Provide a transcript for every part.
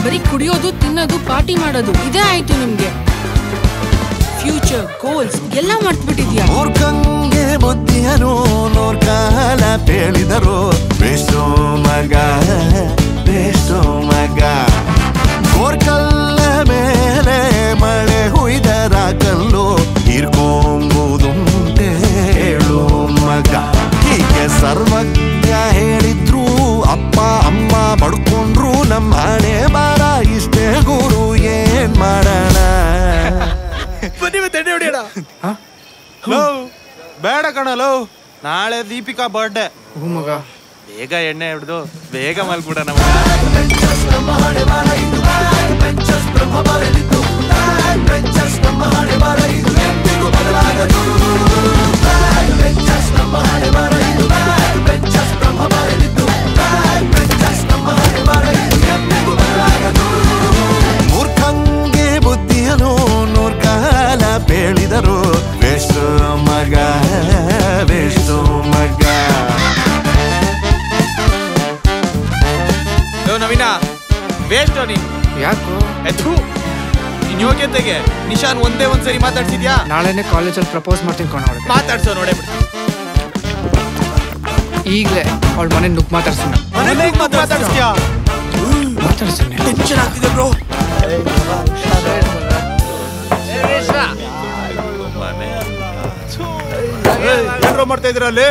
ಬರೀ ಕುಡಿಯೋದು ತಿನ್ನೋದು ಪಾರ್ಟಿ ಮಾಡೋದು ಇದೇ ಆಯ್ತು ನಿಮ್ಗೆ ಫ್ಯೂಚರ್ ಗೋಲ್ಸ್ ಎಲ್ಲ ಮರ್ತ್ಬಿಟ್ಟಿದ್ಯಾ ಮೂರ್ಖಂಗೆ ಬುದ್ಧಿಯನು ನೂರ್ ಕಾಲ ಪೇಳಿದರು ಬೇಸೋ ಮಗ ಬೇಸೋ ಮಗ ಗೋರ್ಕಲ್ಲ ಮೇಲೆ ಮಳೆ ಹುಯ್ದರ ಕಲ್ಲು ಹಿರ್ಕೊಂಬುದುಂಟೆ ಹೇಳು ಮಗ ಹೀಗೆ ಸರ್ವಜ್ಞ ಹೇಳಿದ್ರು ಅಪ್ಪ ಅಮ್ಮ ಬಡ್ಕೊಂಡ್ರು ನಮ್ಮ ಹಣೆ ಬಾರ ಇಷ್ಟೇ ಗುರು ಏನ್ ಮಾಡೋಣ ಬನ್ನಿ ಮತ್ತೆ ಎಣ್ಣೆ ಹೊಡಿಯೋಣ ಲವ್ ಬೇಡ ಕಣ ಲವ್ ನಾಳೆ ದೀಪಿಕಾ ಬರ್ಡೇ ಹ್ಞೂ ಮಗ ಬೇಗ ಎಣ್ಣೆ ಹಿಡ್ದು ಬೇಗ ಮಲ್ಬಿಡೋಣ ಮೂರ್ಖಂಗೆ ಬುದ್ಧಿಯನು ನೂರ್ ಕಾಲ ಬೇಳಿದರು ಬೇಸು ಮಗ ಬೇಸು ಮಗ ಲೋ ನವೀನ ವೇಸ್ಟ್ ನೀನು ಯಾಕೋ ಎತ್ತು ನಿನ್ ಯೋಗ್ಯತೆಗೆ ನಿಶಾನ್ ಒಂದೇ ಒಂದ್ಸರಿ ಮಾತಾಡ್ಸಿದ್ಯಾ ನಾಳೆನೆ ಕಾಲೇಜಲ್ಲಿ ಪ್ರಪೋಸ್ ಮಾಡ್ತೀನಿ ಕಣ ಅವಳಿಗೆ ಮಾತಾಡ್ಸೋ ನೋಡೇ ಬಿಡ್ತೀನಿ ಈಗಲೇ ಅವಳ ಮನೆ ನುಗ್ ಮಾತಾಡ್ತೀನಿ ಮಾತಾಡ್ಸ್ತೀಯಾ ಮಾತಾಡ್ತೀನಿ ಟೆನ್ಷನ್ ಆಗ್ತಿದೆ ಬ್ರೋ ಏನ್ರೋ ಮಾಡ್ತಾ ಇದ್ರ ಅಲ್ಲಿ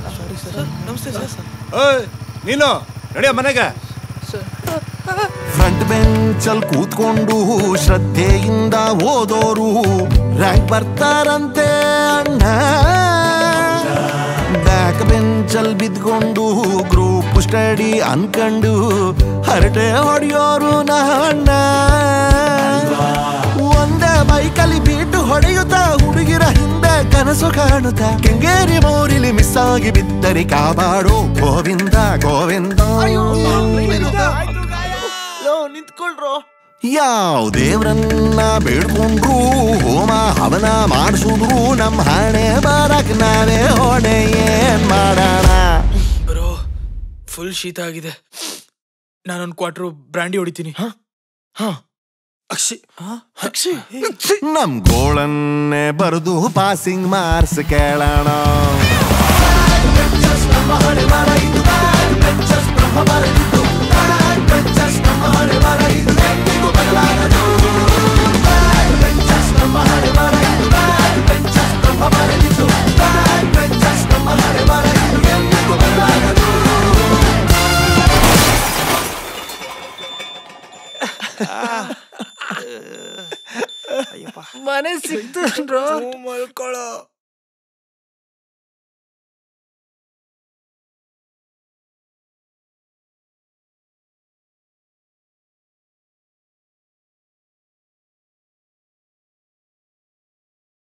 ಏಯ್, ನೀನು ನಡಿಯ ಮನೆಗೆ ಫ್ರಂಟ್ ಬೆಂಚಲ್ ಕೂತ್ಕೊಂಡು ಶ್ರದ್ಧೆಯಿಂದ ಓದೋರು ರ್ಯಾಂಕ್ ಬರ್ತಾರಂತೆ ಅಣ್ಣ ಬ್ಯಾಕ್ ಬೆಂಚಲ್ ಬಿದ್ಕೊಂಡು ಗ್ರೂಪ್ ಸ್ಟಡಿ ಅನ್ಕಂಡು ಹರಟೆ ಹೊಡೆಯೋರು ಅಣ್ಣ ಒಂದೇ ಬೈಕಲ್ಲಿ ಬೀಟು ಹೊಡೆಯುತ್ತಾ ಹುಡುಗಿರ ಹಿಂದೆ ಕನಸು ಕಾಣುತ್ತಾ ಕೆಂಗೇರಿ ಮೋರಿಲಿ ಮಿಸ್ ಆಗಿ ಬಿದ್ದರಿ ಕಾಪಾಡು ಗೋವಿಂದ ಗೋವಿಂದ ನಿಂತ್ಕೊಳ್ರೋ ಯಾವ ದೇವ್ರನ್ನ ಬೇಡ್ಕೊಂಡ್ರು ಹೋಮ ಹವನ ಮಾಡಿಸಿದ್ರು ನಮ್ಮ ಹಣೆ ಬರಕ್ ನಾವೇ ಹೊಣೆ ಏನ್ ಮಾಡೋಣ ಬ್ರೋ ಫುಲ್ ಶೀತ ಆಗಿದೆ ನಾನೊಂದು ಕ್ವಾರ್ಟರ್ ಬ್ರ್ಯಾಂಡಿ ಹೊಡಿತೀನಿ ಅಕ್ಷಿ ನಮ್ ಗೋಳನ್ನೇ ಬರೆದು ಪಾಸಿಂಗ್ ಮಾರ್ಸ್ ಕೇಳೋಣ ಮನೆ ಸಿಕ್ತು ಮಲ್ಕೊಳ್ಳೋ